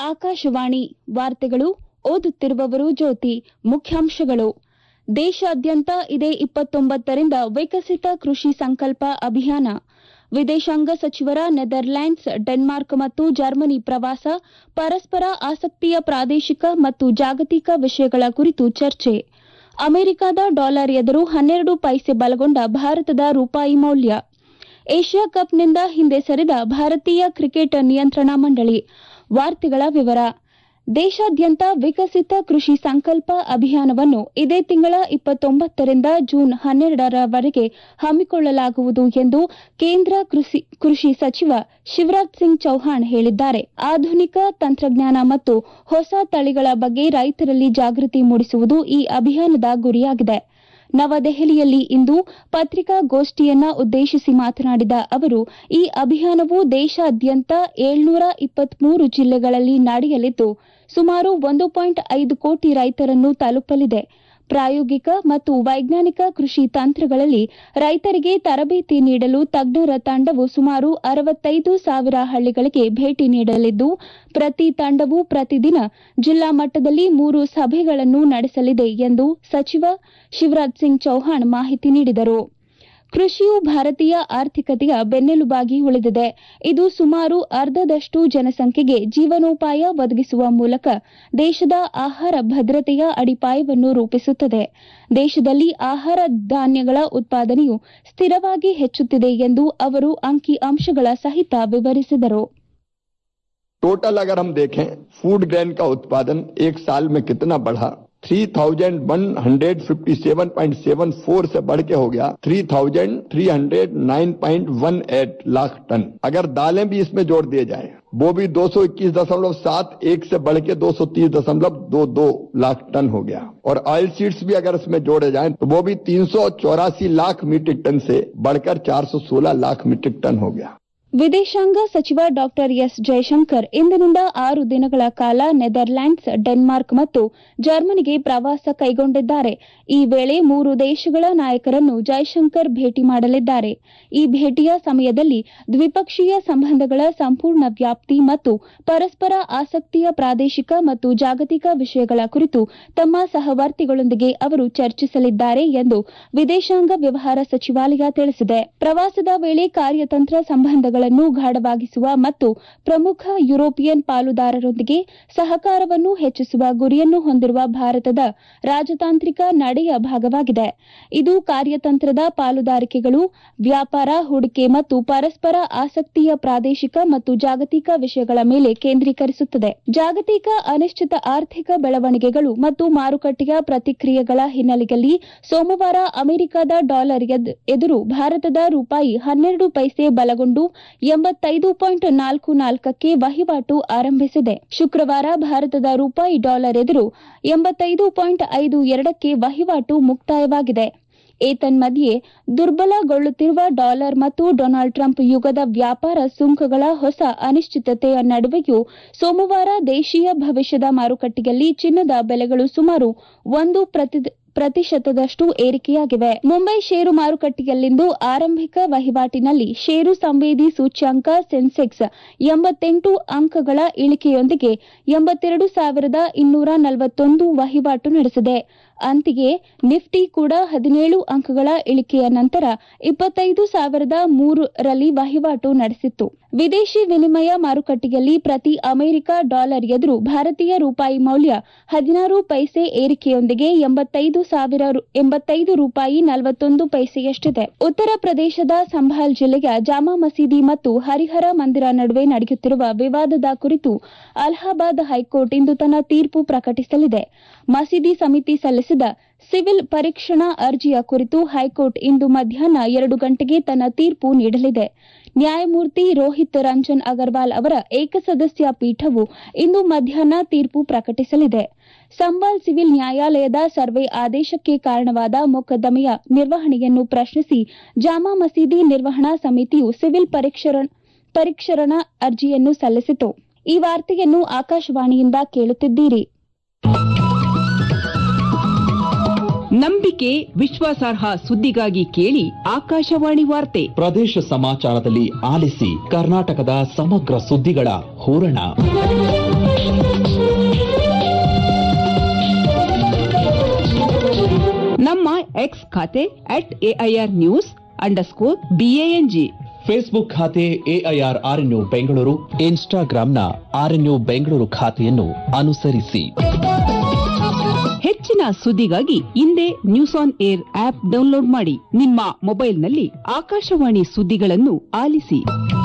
ಆಕಾಶವಾಣಿ ವಾರ್ತೆಗಳು ಓದುತ್ತಿರುವವರು ಜ್ಯೋತಿ ಮುಖ್ಯಾಂಶಗಳು ದೇಶಾದ್ಯಂತ ಇದೇ ಇಪ್ಪತ್ತೊಂಬತ್ತರಿಂದ ವಿಕಸಿತ ಕೃಷಿ ಸಂಕಲ್ಪ ಅಭಿಯಾನ ವಿದೇಶಾಂಗ ಸಚಿವರ ನೆದರ್ಲ್ಯಾಂಡ್ಸ್ ಡೆನ್ಮಾರ್ಕ್ ಮತ್ತು ಜರ್ಮನಿ ಪ್ರವಾಸ ಪರಸ್ಪರ ಆಸಕ್ತಿಯ ಪ್ರಾದೇಶಿಕ ಮತ್ತು ಜಾಗತಿಕ ವಿಷಯಗಳ ಕುರಿತು ಚರ್ಚೆ ಅಮೆರಿಕದ ಡಾಲರ್ ಎದುರು ಹನ್ನೆರಡು ಪೈಸೆ ಬಲಗೊಂಡ ಭಾರತದ ರೂಪಾಯಿ ಮೌಲ್ಯ ಏಷ್ಯಾ ಕಪ್ನಿಂದ ಹಿಂದೆ ಸರಿದ ಭಾರತೀಯ ಕ್ರಿಕೆಟ್ ನಿಯಂತ್ರಣ ಮಂಡಳಿ ವಾರ್ತೆಗಳ ವಿವರ ದೇಶಾದ್ಯಂತ ವಿಕಸಿತ ಕೃಷಿ ಸಂಕಲ್ಪ ಅಭಿಯಾನವನ್ನು ಇದೇ ತಿಂಗಳ ಇಪ್ಪತ್ತೊಂಬತ್ತರಿಂದ ಜೂನ್ ಹನ್ನೆರಡರವರೆಗೆ ಹಮ್ಮಿಕೊಳ್ಳಲಾಗುವುದು ಎಂದು ಕೇಂದ್ರ ಕೃಷಿ ಸಚಿವ ಶಿವರಾಜ್ ಸಿಂಗ್ ಚೌಹಾಣ್ ಹೇಳಿದ್ದಾರೆ ಆಧುನಿಕ ತಂತ್ರಜ್ಞಾನ ಮತ್ತು ಹೊಸ ತಳಿಗಳ ಬಗ್ಗೆ ರೈತರಲ್ಲಿ ಜಾಗೃತಿ ಮೂಡಿಸುವುದು ಈ ಅಭಿಯಾನದ ಗುರಿಯಾಗಿದೆ ನವದೆಹಲಿಯಲ್ಲಿ ಇಂದು ಪತ್ರಿಕಾಗೋಷ್ಠಿಯನ್ನ ಉದ್ದೇಶಿಸಿ ಮಾತನಾಡಿದ ಅವರು ಈ ಅಭಿಯಾನವು ದೇಶಾದ್ಯಂತ ಏಳ್ನೂರ ಇಪ್ಪತ್ಮೂರು ಜಿಲ್ಲೆಗಳಲ್ಲಿ ನಡೆಯಲಿದ್ದು ಸುಮಾರು ಒಂದು ಪಾಯಿಂಟ್ ಐದು ಕೋಟಿ ರೈತರನ್ನು ತಲುಪಲಿದೆ ಪ್ರಾಯೋಗಿಕ ಮತ್ತು ವೈಜ್ಞಾನಿಕ ಕೃಷಿ ತಂತ್ರಗಳಲ್ಲಿ ರೈತರಿಗೆ ತರಬೇತಿ ನೀಡಲು ತಜ್ಞರ ತಂಡವು ಸುಮಾರು ಅರವತ್ತೈದು ಸಾವಿರ ಹಳ್ಳಿಗಳಿಗೆ ಭೇಟಿ ನೀಡಲಿದ್ದು ಪ್ರತಿ ತಂಡವು ಪ್ರತಿದಿನ ಜಿಲ್ಲಾ ಮಟ್ಟದಲ್ಲಿ ಮೂರು ಸಭೆಗಳನ್ನು ನಡೆಸಲಿದೆ ಎಂದು ಸಚಿವ ಶಿವರಾಜ್ ಸಿಂಗ್ ಚೌಹಾಣ್ ಮಾಹಿತಿ ನೀಡಿದರು ಕೃಷಿಯು ಭಾರತೀಯ ಆರ್ಥಿಕತೆಯ ಬೆನ್ನೆಲುಬಾಗಿ ಉಳಿದಿದೆ ಇದು ಸುಮಾರು ಅರ್ಧದಷ್ಟು ಜನಸಂಖ್ಯೆಗೆ ಜೀವನೋಪಾಯ ಒದಗಿಸುವ ಮೂಲಕ ದೇಶದ ಆಹಾರ ಭದ್ರತೆಯ ಅಡಿಪಾಯವನ್ನು ರೂಪಿಸುತ್ತದೆ ದೇಶದಲ್ಲಿ ಆಹಾರ ಧಾನ್ಯಗಳ ಉತ್ಪಾದನೆಯು ಸ್ಥಿರವಾಗಿ ಹೆಚ್ಚುತ್ತಿದೆ ಎಂದು ಅವರು ಅಂಕಿ ಅಂಶಗಳ ಸಹಿತ ವಿವರಿಸಿದರು टोटल अगर हम देखें फूड ग्रेन का उत्पादन एक साल में कितना बढ़ा 3,157.74 से बढ़ के हो गया 3,309.18 लाख टन अगर दालें भी इसमें जोड़ दिए जाए वो भी 221.71 से बढ़ के 230.22 लाख टन हो गया और ऑयल सीड्स भी अगर इसमें जोड़े जाएं तो वो भी तीन लाख मीट्रिक टन से बढ़कर 416 लाख मीट्रिक टन हो गया ವಿದೇಶಾಂಗ ಸಚಿವ ಡಾ ಎಸ್ ಜಯಶಂಕರ್ ಇಂದಿನಿಂದ ಆರು ದಿನಗಳ ಕಾಲ ನೆದರ್ಲ್ಯಾಂಡ್ಸ್ ಡೆನ್ಮಾರ್ಕ್ ಮತ್ತು ಜರ್ಮನಿಗೆ ಪ್ರವಾಸ ಕೈಗೊಂಡಿದ್ದಾರೆ ಈ ವೇಳೆ ಮೂರು ದೇಶಗಳ ನಾಯಕರನ್ನು ಜಯಶಂಕರ್ ಭೇಟಿ ಮಾಡಲಿದ್ದಾರೆ ಈ ಭೇಟಿಯ ಸಮಯದಲ್ಲಿ ದ್ವಿಪಕ್ಷೀಯ ಸಂಬಂಧಗಳ ಸಂಪೂರ್ಣ ವ್ಯಾಪ್ತಿ ಮತ್ತು ಪರಸ್ಪರ ಆಸಕ್ತಿಯ ಪ್ರಾದೇಶಿಕ ಮತ್ತು ಜಾಗತಿಕ ವಿಷಯಗಳ ಕುರಿತು ತಮ್ಮ ಸಹವರ್ತಿಗಳೊಂದಿಗೆ ಅವರು ಚರ್ಚಿಸಲಿದ್ದಾರೆ ಎಂದು ವಿದೇಶಾಂಗ ವ್ಯವಹಾರ ಸಚಿವಾಲಯ ತಿಳಿಸಿದೆ ಪ್ರವಾಸದ ವೇಳೆ ಕಾರ್ಯತಂತ್ರ ಸಂಬಂಧಗಳ ಗಾಢವಾಗಿಸುವ ಮತ್ತು ಪ್ರಮುಖ ಯುರೋಪಿಯನ್ ಪಾಲುದಾರರೊಂದಿಗೆ ಸಹಕಾರವನ್ನು ಹೆಚ್ಚಿಸುವ ಗುರಿಯನ್ನು ಹೊಂದಿರುವ ಭಾರತದ ರಾಜತಾಂತ್ರಿಕ ನಡೆಯ ಭಾಗವಾಗಿದೆ ಇದು ಕಾರ್ಯತಂತ್ರದ ಪಾಲುದಾರಿಕೆಗಳು ವ್ಯಾಪಾರ ಹೂಡಿಕೆ ಮತ್ತು ಪರಸ್ಪರ ಆಸಕ್ತಿಯ ಪ್ರಾದೇಶಿಕ ಮತ್ತು ಜಾಗತಿಕ ವಿಷಯಗಳ ಮೇಲೆ ಕೇಂದ್ರೀಕರಿಸುತ್ತದೆ ಜಾಗತಿಕ ಅನಿಶ್ಚಿತ ಆರ್ಥಿಕ ಬೆಳವಣಿಗೆಗಳು ಮತ್ತು ಮಾರುಕಟ್ಟೆಯ ಪ್ರತಿಕ್ರಿಯೆಗಳ ಹಿನ್ನೆಲೆಯಲ್ಲಿ ಸೋಮವಾರ ಅಮೆರಿಕದ ಡಾಲರ್ ಎದುರು ಭಾರತದ ರೂಪಾಯಿ ಹನ್ನೆರಡು ಪೈಸೆ ಬಲಗೊಂಡು ಎಂಬತ್ತೈದು ಪಾಯಿಂಟ್ ನಾಲ್ಕು ನಾಲ್ಕಕ್ಕೆ ವಹಿವಾಟು ಆರಂಭಿಸಿದೆ ಶುಕ್ರವಾರ ಭಾರತದ ರೂಪಾಯಿ ಡಾಲರ್ ಎದುರು ಎಂಬತ್ತೈದು ಪಾಯಿಂಟ್ ಐದು ಎರಡಕ್ಕೆ ವಹಿವಾಟು ಮುಕ್ತಾಯವಾಗಿದೆ ಏತನ್ಮಧ್ಯೆ ದುರ್ಬಲಗೊಳ್ಳುತ್ತಿರುವ ಡಾಲರ್ ಮತ್ತು ಡೊನಾಲ್ಡ್ ಟ್ರಂಪ್ ಯುಗದ ವ್ಯಾಪಾರ ಸುಂಕಗಳ ಹೊಸ ಅನಿಶ್ಚಿತತೆಯ ನಡುವೆಯೂ ಸೋಮವಾರ ದೇಶೀಯ ಭವಿಷ್ಯದ ಮಾರುಕಟ್ಟೆಯಲ್ಲಿ ಚಿನ್ನದ ಬೆಲೆಗಳು ಸುಮಾರು ಒಂದು ಪ್ರತಿಶತದಷ್ಟು ಏರಿಕೆಯಾಗಿವೆ ಮುಂಬೈ ಷೇರು ಮಾರುಕಟ್ಟೆಯಲ್ಲಿಂದು ಆರಂಭಿಕ ವಹಿವಾಟಿನಲ್ಲಿ ಷೇರು ಸಂವೇದಿ ಸೂಚ್ಯಂಕ ಸೆನ್ಸೆಕ್ಸ್ ಎಂಬತ್ತೆಂಟು ಅಂಕಗಳ ಇಳಿಕೆಯೊಂದಿಗೆ ಎಂಬತ್ತೆರಡು ಸಾವಿರದ ಇನ್ನೂರ ನಲವತ್ತೊಂದು ವಹಿವಾಟು ನಡೆಸಿದೆ ಅಂತೆಯೇ ನಿಫ್ಟಿ ಕೂಡ ಹದಿನೇಳು ಅಂಕಗಳ ಇಳಿಕೆಯ ನಂತರ ಇಪ್ಪತ್ತೈದು ಸಾವಿರದ ಮೂರರಲ್ಲಿ ವಹಿವಾಟು ನಡೆಸಿತ್ತು ವಿದೇಶಿ ವಿನಿಮಯ ಮಾರುಕಟ್ಟೆಯಲ್ಲಿ ಪ್ರತಿ ಅಮೆರಿಕ ಡಾಲರ್ ಎದುರು ಭಾರತೀಯ ರೂಪಾಯಿ ಮೌಲ್ಯ ಹದಿನಾರು ಪೈಸೆ ಏರಿಕೆಯೊಂದಿಗೆ ಎಂಬತ್ತೈದು ಸಾವಿರ ಎಂಬತ್ತೈದು ರೂಪಾಯಿ ನಲವತ್ತೊಂದು ಪೈಸೆಯಷ್ಟಿದೆ ಉತ್ತರ ಪ್ರದೇಶದ ಸಂಭಾಲ್ ಜಿಲ್ಲೆಯ ಜಾಮಾ ಮಸೀದಿ ಮತ್ತು ಹರಿಹರ ಮಂದಿರ ನಡುವೆ ನಡೆಯುತ್ತಿರುವ ವಿವಾದದ ಕುರಿತು ಅಲಹಾಬಾದ್ ಹೈಕೋರ್ಟ್ ಇಂದು ತನ್ನ ತೀರ್ಪು ಪ್ರಕಟಿಸಲಿದೆ ಮಸೀದಿ ಸಮಿತಿ ಸಲ್ಲಿಸಿದ ಸಿವಿಲ್ ಪರೀಕ್ಷಣಾ ಅರ್ಜಿಯ ಕುರಿತು ಹೈಕೋರ್ಟ್ ಇಂದು ಮಧ್ಯಾಹ್ನ ಎರಡು ಗಂಟೆಗೆ ತನ್ನ ತೀರ್ಪು ನೀಡಲಿದೆ ನ್ಯಾಯಮೂರ್ತಿ ರೋಹಿತ್ ರಂಜನ್ ಅಗರ್ವಾಲ್ ಅವರ ಏಕಸದಸ್ಯ ಪೀಠವು ಇಂದು ಮಧ್ಯಾಹ್ನ ತೀರ್ಪು ಪ್ರಕಟಿಸಲಿದೆ ಸಂಬಾಲ್ ಸಿವಿಲ್ ನ್ಯಾಯಾಲಯದ ಸರ್ವೆ ಆದೇಶಕ್ಕೆ ಕಾರಣವಾದ ಮೊಕದ್ದಮೆಯ ನಿರ್ವಹಣೆಯನ್ನು ಪ್ರಶ್ನಿಸಿ ಜಾಮಾ ಮಸೀದಿ ನಿರ್ವಹಣಾ ಸಮಿತಿಯು ಸಿವಿಲ್ ಪರೀಕ್ಷರಣಾ ಅರ್ಜಿಯನ್ನು ಸಲ್ಲಿಸಿತು ಈ ವಾರ್ತೆಯನ್ನು ಆಕಾಶವಾಣಿಯಿಂದ ಕೇಳುತ್ತಿದ್ದೀರಿ ನಂಬಿಕೆ ವಿಶ್ವಾಸಾರ್ಹ ಸುದ್ದಿಗಾಗಿ ಕೇಳಿ ಆಕಾಶವಾಣಿ ವಾರ್ತೆ ಪ್ರದೇಶ ಸಮಾಚಾರದಲ್ಲಿ ಆಲಿಸಿ ಕರ್ನಾಟಕದ ಸಮಗ್ರ ಸುದ್ದಿಗಳ ಹೂರಣ ನಮ್ಮ ಎಕ್ಸ್ ಖಾತೆ at AIR news underscore BANG Facebook ಖಾತೆ ಎಐಆರ್ ಆರ್ಎನ್ಯು ಬೆಂಗಳೂರು ಇನ್ಸ್ಟಾಗ್ರಾಂನ ಆರ್ಎನ್ಯು ಬೆಂಗಳೂರು ಖಾತೆಯನ್ನು ಅನುಸರಿಸಿ ಹೆಚ್ಚಿನ ಸುದ್ದಿಗಾಗಿ ಹಿಂದೆ News On Air app download ಮಾಡಿ ನಿಮ್ಮ ಮೊಬೈಲ್ನಲ್ಲಿ ಆಕಾಶವಾಣಿ ಸುದ್ದಿಗಳನ್ನು ಆಲಿಸಿ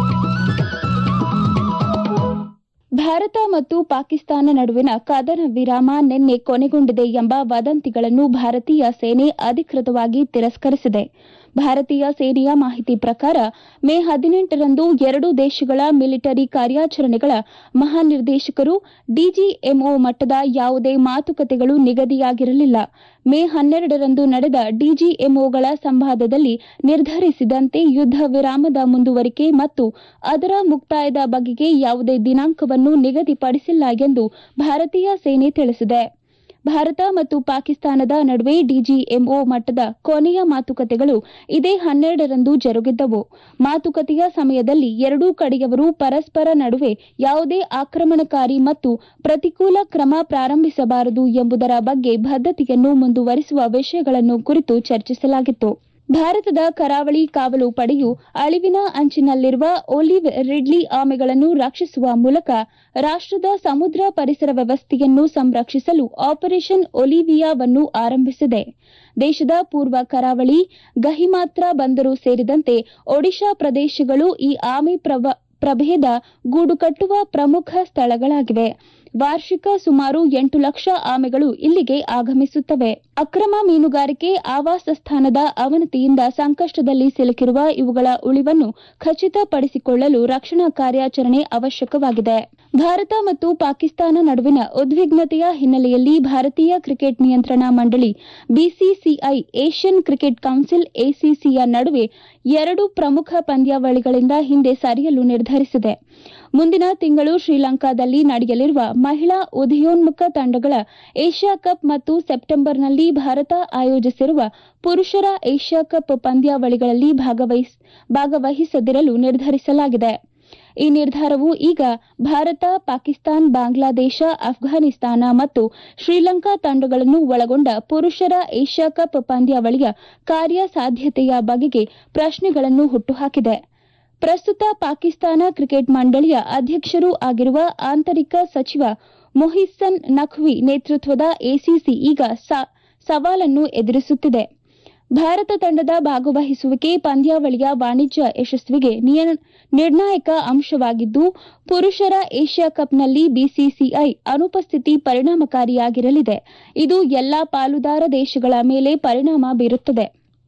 ಭಾರತ ಮತ್ತು ಪಾಕಿಸ್ತಾನ ನಡುವಿನ ಕದನ ವಿರಾಮ ನಿನ್ನೆ ಕೊನೆಗೊಂಡಿದೆ ಎಂಬ ವದಂತಿಗಳನ್ನು ಭಾರತೀಯ ಸೇನೆ ಅಧಿಕೃತವಾಗಿ ತಿರಸ್ಕರಿಸಿದೆ ಭಾರತೀಯ ಸೇನೆಯ ಮಾಹಿತಿ ಪ್ರಕಾರ ಮೇ ಹದಿನೆಂಟರಂದು ಎರಡೂ ದೇಶಗಳ ಮಿಲಿಟರಿ ಕಾರ್ಯಾಚರಣೆಗಳ ಮಹಾನಿರ್ದೇಶಕರು ಡಿಜಿಎಂಒ ಮಟ್ಟದ ಯಾವುದೇ ಮಾತುಕತೆಗಳು ನಿಗದಿಯಾಗಿರಲಿಲ್ಲ ಮೇ ಹನ್ನೆರಡರಂದು ನಡೆದ ಡಿಜಿಎಂಒಗಳ ಸಂವಾದದಲ್ಲಿ ನಿರ್ಧರಿಸಿದಂತೆ ಯುದ್ಧ ವಿರಾಮದ ಮುಂದುವರಿಕೆ ಮತ್ತು ಅದರ ಮುಕ್ತಾಯದ ಬಗೆಗೆ ಯಾವುದೇ ದಿನಾಂಕವನ್ನು ನಿಗದಿಪಡಿಸಿಲ್ಲ ಎಂದು ಭಾರತೀಯ ಸೇನೆ ತಿಳಿಸಿದೆ ಭಾರತ ಮತ್ತು ಪಾಕಿಸ್ತಾನದ ನಡುವೆ ಡಿಜಿಎಂಒ ಮಟ್ಟದ ಕೊನೆಯ ಮಾತುಕತೆಗಳು ಇದೇ ಹನ್ನೆರಡರಂದು ಜರುಗಿದ್ದವು ಮಾತುಕತೆಯ ಸಮಯದಲ್ಲಿ ಎರಡೂ ಕಡೆಯವರು ಪರಸ್ಪರ ನಡುವೆ ಯಾವುದೇ ಆಕ್ರಮಣಕಾರಿ ಮತ್ತು ಪ್ರತಿಕೂಲ ಕ್ರಮ ಪ್ರಾರಂಭಿಸಬಾರದು ಎಂಬುದರ ಬಗ್ಗೆ ಬದ್ಧತೆಯನ್ನು ಮುಂದುವರಿಸುವ ವಿಷಯಗಳನ್ನು ಕುರಿತು ಚರ್ಚಿಸಲಾಗಿತ್ತು ಭಾರತದ ಕರಾವಳಿ ಕಾವಲು ಪಡೆಯು ಅಳಿವಿನ ಅಂಚಿನಲ್ಲಿರುವ ಒಲಿವ್ ರಿಡ್ಲಿ ಆಮೆಗಳನ್ನು ರಕ್ಷಿಸುವ ಮೂಲಕ ರಾಷ್ಟದ ಸಮುದ್ರ ಪರಿಸರ ವ್ಯವಸ್ಥೆಯನ್ನು ಸಂರಕ್ಷಿಸಲು ಆಪರೇಷನ್ ಒಲಿವಿಯಾವನ್ನು ಆರಂಭಿಸಿದೆ ದೇಶದ ಪೂರ್ವ ಕರಾವಳಿ ಗಹಿಮಾತ್ರ ಬಂದರು ಸೇರಿದಂತೆ ಒಡಿಶಾ ಪ್ರದೇಶಗಳು ಈ ಆಮೆ ಪ್ರಭೇದ ಗೂಡು ಕಟ್ಟುವ ಪ್ರಮುಖ ಸ್ಥಳಗಳಾಗಿವೆ ವಾರ್ಷಿಕ ಸುಮಾರು ಎಂಟು ಲಕ್ಷ ಆಮೆಗಳು ಇಲ್ಲಿಗೆ ಆಗಮಿಸುತ್ತವೆ ಅಕ್ರಮ ಮೀನುಗಾರಿಕೆ ಆವಾಸ ಸ್ಥಾನದ ಅವನತಿಯಿಂದ ಸಂಕಷ್ಟದಲ್ಲಿ ಸಿಲುಕಿರುವ ಇವುಗಳ ಉಳಿವನ್ನು ಖಚಿತಪಡಿಸಿಕೊಳ್ಳಲು ರಕ್ಷಣಾ ಕಾರ್ಯಾಚರಣೆ ಅವಶ್ಯಕವಾಗಿದೆ ಭಾರತ ಮತ್ತು ಪಾಕಿಸ್ತಾನ ನಡುವಿನ ಉದ್ವಿಗ್ನತೆಯ ಹಿನ್ನೆಲೆಯಲ್ಲಿ ಭಾರತೀಯ ಕ್ರಿಕೆಟ್ ನಿಯಂತ್ರಣ ಮಂಡಳಿ ಬಿಸಿಸಿಐ ಏಷ್ಯನ್ ಕ್ರಿಕೆಟ್ ಕೌನ್ಸಿಲ್ ಎಸಿಸಿಯ ನಡುವೆ ಎರಡು ಪ್ರಮುಖ ಪಂದ್ಯಾವಳಿಗಳಿಂದ ಹಿಂದೆ ಸರಿಯಲು ನಿರ್ಧರಿಸಿದೆ ಮುಂದಿನ ತಿಂಗಳು ಶ್ರೀಲಂಕಾದಲ್ಲಿ ನಡೆಯಲಿರುವ ಮಹಿಳಾ ಉದಯೋನ್ಮುಖ ತಂಡಗಳ ಏಷ್ಯಾ ಕಪ್ ಮತ್ತು ಸೆಪ್ಟೆಂಬರ್ನಲ್ಲಿ ಭಾರತ ಆಯೋಜಿಸಿರುವ ಪುರುಷರ ಏಷ್ಯಾ ಕಪ್ ಪಂದ್ಯಾವಳಿಗಳಲ್ಲಿ ಭಾಗವಹಿಸದಿರಲು ನಿರ್ಧರಿಸಲಾಗಿದೆ ಈ ನಿರ್ಧಾರವು ಈಗ ಭಾರತ ಪಾಕಿಸ್ತಾನ ಬಾಂಗ್ಲಾದೇಶ ಅಫ್ಘಾನಿಸ್ತಾನ ಮತ್ತು ಶ್ರೀಲಂಕಾ ತಂಡಗಳನ್ನು ಒಳಗೊಂಡ ಪುರುಷರ ಏಷ್ಯಾ ಕಪ್ ಪಂದ್ಯಾವಳಿಯ ಕಾರ್ಯಸಾಧ್ಯತೆಯ ಬಗೆಗೆ ಪ್ರಶ್ನೆಗಳನ್ನು ಹುಟ್ಟುಹಾಕಿದೆ ಪ್ರಸ್ತುತ ಪಾಕಿಸ್ತಾನ ಕ್ರಿಕೆಟ್ ಮಂಡಳಿಯ ಅಧ್ಯಕ್ಷರೂ ಆಗಿರುವ ಆಂತರಿಕ ಸಚಿವ ಮೊಹಿಸನ್ ನಖ್ವಿ ನೇತೃತ್ವದ ಎಸಿಸಿ ಈಗ ಸವಾಲನ್ನು ಎದುರಿಸುತ್ತಿದೆ ಭಾರತ ತಂಡದ ಭಾಗವಹಿಸುವಿಕೆ ಪಂದ್ಯಾವಳಿಯ ವಾಣಿಜ್ಯ ಯಶಸ್ವಿಗೆ ನಿರ್ಣಾಯಕ ಅಂಶವಾಗಿದ್ದು ಪುರುಷರ ಏಷ್ಯಾ ಕಪ್ನಲ್ಲಿ ಬಿಸಿಸಿಐ ಅನುಪಸ್ಥಿತಿ ಪರಿಣಾಮಕಾರಿಯಾಗಿರಲಿದೆ ಇದು ಎಲ್ಲಾ ಪಾಲುದಾರ ದೇಶಗಳ ಮೇಲೆ ಪರಿಣಾಮ ಬೀರುತ್ತದೆ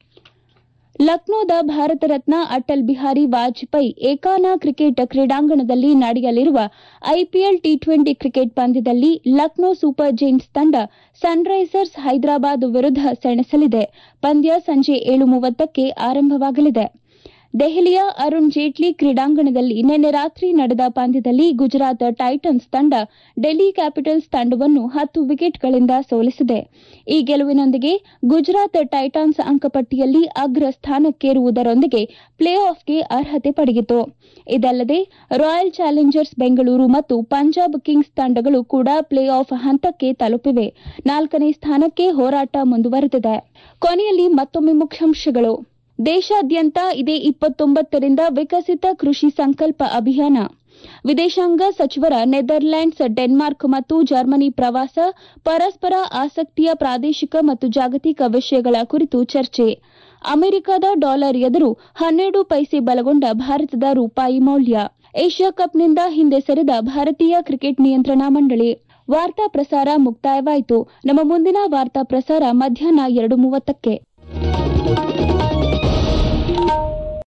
ಲಕ್ನೋದ ಭಾರತ ರತ್ನ ಅಟಲ್ ಬಿಹಾರಿ ವಾಜಪೇಯಿ ಏಕಾನ ಕ್ರಿಕೆಟ್ ಕ್ರೀಡಾಂಗಣದಲ್ಲಿ ನಡೆಯಲಿರುವ ಐಪಿಎಲ್ ಟಿ ಟ್ವೆಂಟಿ ಕ್ರಿಕೆಟ್ ಪಂದ್ಯದಲ್ಲಿ ಲಕ್ನೋ ಸೂಪರ್ ಜೈಂಟ್ಸ್ ತಂಡ ಸನ್ರೈಸರ್ಸ್ ಹೈದರಾಬಾದ್ ವಿರುದ್ಧ ಸೆಣಸಲಿದೆ ಪಂದ್ಯ ಸಂಜೆ ಏಳು ಮೂವತ್ತಕ್ಕೆ ಆರಂಭವಾಗಲಿದೆ ದೆಹಲಿಯ ಅರುಣ್ ಜೇಟ್ಲಿ ಕ್ರೀಡಾಂಗಣದಲ್ಲಿ ನಿನ್ನೆ ರಾತ್ರಿ ನಡೆದ ಪಂದ್ಯದಲ್ಲಿ ಗುಜರಾತ್ ಟೈಟನ್ಸ್ ತಂಡ ಡೆಲ್ಲಿ ಕ್ಯಾಪಿಟಲ್ಸ್ ತಂಡವನ್ನು ಹತ್ತು ವಿಕೆಟ್ಗಳಿಂದ ಸೋಲಿಸಿದೆ ಈ ಗೆಲುವಿನೊಂದಿಗೆ ಗುಜರಾತ್ ಟೈಟಾನ್ಸ್ ಅಂಕಪಟ್ಟಿಯಲ್ಲಿ ಅಗ್ರ ಸ್ಥಾನಕ್ಕೇರುವುದರೊಂದಿಗೆ ಪ್ಲೇ ಆಫ್ಗೆ ಅರ್ಹತೆ ಪಡೆಯಿತು ಇದಲ್ಲದೆ ರಾಯಲ್ ಚಾಲೆಂಜರ್ಸ್ ಬೆಂಗಳೂರು ಮತ್ತು ಪಂಜಾಬ್ ಕಿಂಗ್ಸ್ ತಂಡಗಳು ಕೂಡ ಪ್ಲೇ ಆಫ್ ಹಂತಕ್ಕೆ ತಲುಪಿವೆ ನಾಲ್ಕನೇ ಸ್ಥಾನಕ್ಕೆ ಹೋರಾಟ ಮುಂದುವರೆದಿದೆ ಕೊನೆಯಲ್ಲಿ ಮತ್ತೊಮ್ಮೆ ಮುಖ್ಯಾಂಶಗಳು ದೇಶಾದ್ಯಂತ ಇದೇ ಇಪ್ಪತ್ತೊಂಬತ್ತರಿಂದ ವಿಕಸಿತ ಕೃಷಿ ಸಂಕಲ್ಪ ಅಭಿಯಾನ ವಿದೇಶಾಂಗ ಸಚಿವರ ನೆದರ್ಲ್ಯಾಂಡ್ಸ್ ಡೆನ್ಮಾರ್ಕ್ ಮತ್ತು ಜರ್ಮನಿ ಪ್ರವಾಸ ಪರಸ್ಪರ ಆಸಕ್ತಿಯ ಪ್ರಾದೇಶಿಕ ಮತ್ತು ಜಾಗತಿಕ ವಿಷಯಗಳ ಕುರಿತು ಚರ್ಚೆ ಅಮೆರಿಕದ ಡಾಲರ್ ಎದುರು ಹನ್ನೆರಡು ಪೈಸೆ ಬಲಗೊಂಡ ಭಾರತದ ರೂಪಾಯಿ ಮೌಲ್ಯ ಏಷ್ಯಾ ಕಪ್ನಿಂದ ಹಿಂದೆ ಸರಿದ ಭಾರತೀಯ ಕ್ರಿಕೆಟ್ ನಿಯಂತ್ರಣ ಮಂಡಳಿ ವಾರ್ತಾ ಪ್ರಸಾರ ಮುಕ್ತಾಯವಾಯಿತು ನಮ್ಮ ಮುಂದಿನ ವಾರ್ತಾ ಪ್ರಸಾರ ಮಧ್ಯಾಹ್ನ ಎರಡು ಮೂವತ್ತಕ್ಕೆ